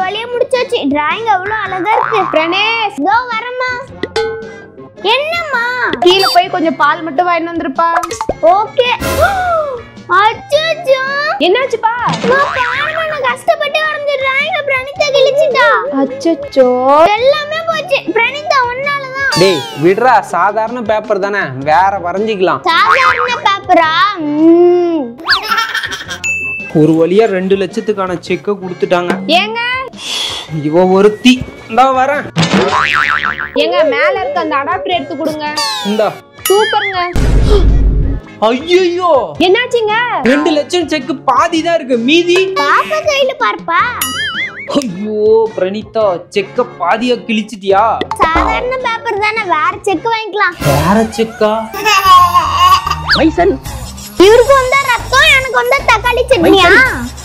வழியா முடிச்சாச்சு டிராயிங் அவ்வளவு அழகா இருக்கு பிரணேஷ் இதோ வரமா என்னம்மா கீழே போய் கொஞ்சம் பால் மட்டும் வாங்கிட்டு வந்திருப்பா ஓகே அச்சச்சோ என்னாச்சுப்பா நான் பாருமா நான் கஷ்டப்பட்டு வரைஞ்ச டிராயிங்க பிரணிதா கிழிச்சிட்டா அச்சச்சோ எல்லாமே போச்சு பிரணிதா உன்னாலதான் டேய் விடுறா சாதாரண பேப்பர் தானே வேற வரைஞ்சிக்கலாம் சாதாரண பேப்பரா ஒரு வழியா ரெண்டு லட்சத்துக்கான செக்கை கொடுத்துட்டாங்க ஏங்க இவ ஒருத்தி இந்தா வரேன் ஏங்க மேல இருக்க அந்த அடாப்டர் எடுத்து கொடுங்க இந்தா சூப்பருங்க ஐயோ என்னாச்சுங்க ரெண்டு லட்சம் செக்கு பாதி தான் இருக்கு மீதி பாப்பா கையில பார்ப்பா ஐயோ பிரணீதா செக்க பாதியா கிழிச்சிட்டியா சாதாரண பேப்பர் தானே வேற செக் வாங்கிக்கலாம் வேற செக்கா இவருக்கு வந்தா ரத்தம் எனக்கு வந்தா தக்காளி சட்னியா